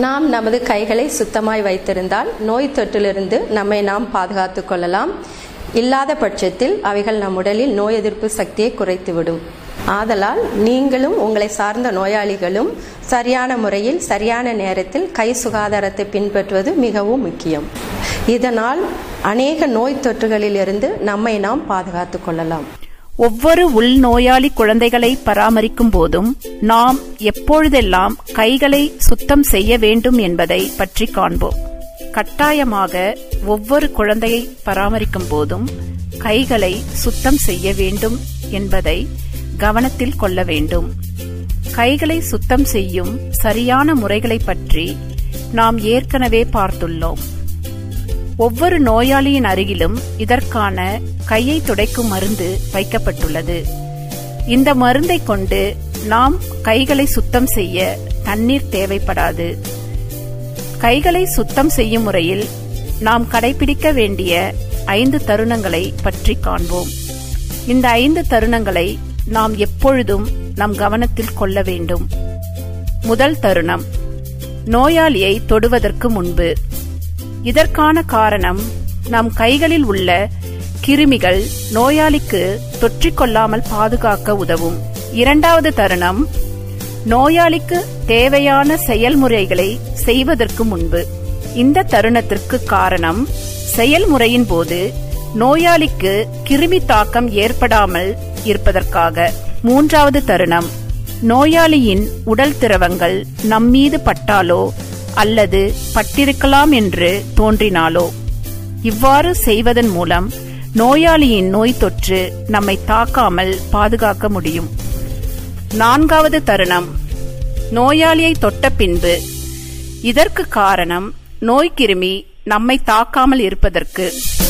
நாம் நமது கைகளை சுத்தமாய் வைத்திருந்தால் நோய் தொற்றிலிருந்து நம்மை நாம் பாதுகாத்துக் கொள்ளலாம் இல்லாத பட்சத்தில் அவைகள் நம் உடலில் நோய் எதிர்ப்பு சக்தியை குறைத்துவிடும் ஆதலால் நீங்களும் உங்களை சார்ந்த நோயாளிகளும் சரியான முறையில் சரியான நேரத்தில் கை சுகாதாரத்தை பின்பற்றுவது மிகவும் முக்கியம் இதனால் அநேக நோய் தொற்றுகளிலிருந்து நம்மை நாம் பாதுகாத்துக் கொள்ளலாம் ஒவ்வொரு உள்நோயாளி குழந்தைகளை பராமரிக்கும் போதும் நாம் எப்பொழுதெல்லாம் கைகளை சுத்தம் செய்ய வேண்டும் என்பதை பற்றி காண்போம் கட்டாயமாக ஒவ்வொரு குழந்தையை பராமரிக்கும் போதும் கைகளை சுத்தம் செய்ய வேண்டும் என்பதை கவனத்தில் கொள்ள வேண்டும் கைகளை சுத்தம் செய்யும் சரியான முறைகளை பற்றி நாம் ஏற்கனவே பார்த்துள்ளோம் ஒவ்வொரு நோயாளியின் அருகிலும் இதற்கான கையை துடைக்கும் மருந்து வைக்கப்பட்டுள்ளது இந்த மருந்தை கொண்டு நாம் கைகளை சுத்தம் செய்ய தண்ணீர் தேவைப்படாது கைகளை சுத்தம் செய்யும் முறையில் நாம் கடைபிடிக்க வேண்டிய ஐந்து தருணங்களை பற்றி காண்போம் இந்த ஐந்து தருணங்களை நாம் எப்பொழுதும் நம் கவனத்தில் கொள்ள வேண்டும் முதல் தருணம் நோயாளியை தொடுவதற்கு முன்பு இதற்கான காரணம் நம் கைகளில் உள்ள கிருமிகள் நோயாளிக்கு தொற்றிக்கொள்ளாமல் பாதுகாக்க உதவும் இரண்டாவது தருணம் நோயாளிக்கு தேவையான செயல்முறைகளை செய்வதற்கு முன்பு இந்த தருணத்திற்கு காரணம் செயல்முறையின் போது நோயாளிக்கு கிருமி தாக்கம் ஏற்படாமல் இருப்பதற்காக மூன்றாவது தருணம் நோயாளியின் உடல் திரவங்கள் நம்மீது பட்டாலோ அல்லது பட்டிருக்கலாம் என்று தோன்றினாலோ இவ்வாறு செய்வதன் மூலம் நோயாளியின் நோய் தொற்று நம்மை தாக்காமல் பாதுகாக்க முடியும் நான்காவது தருணம் நோயாளியை தொட்ட பின்பு இதற்கு காரணம் நோய்க்கிருமி நம்மை தாக்காமல் இருப்பதற்கு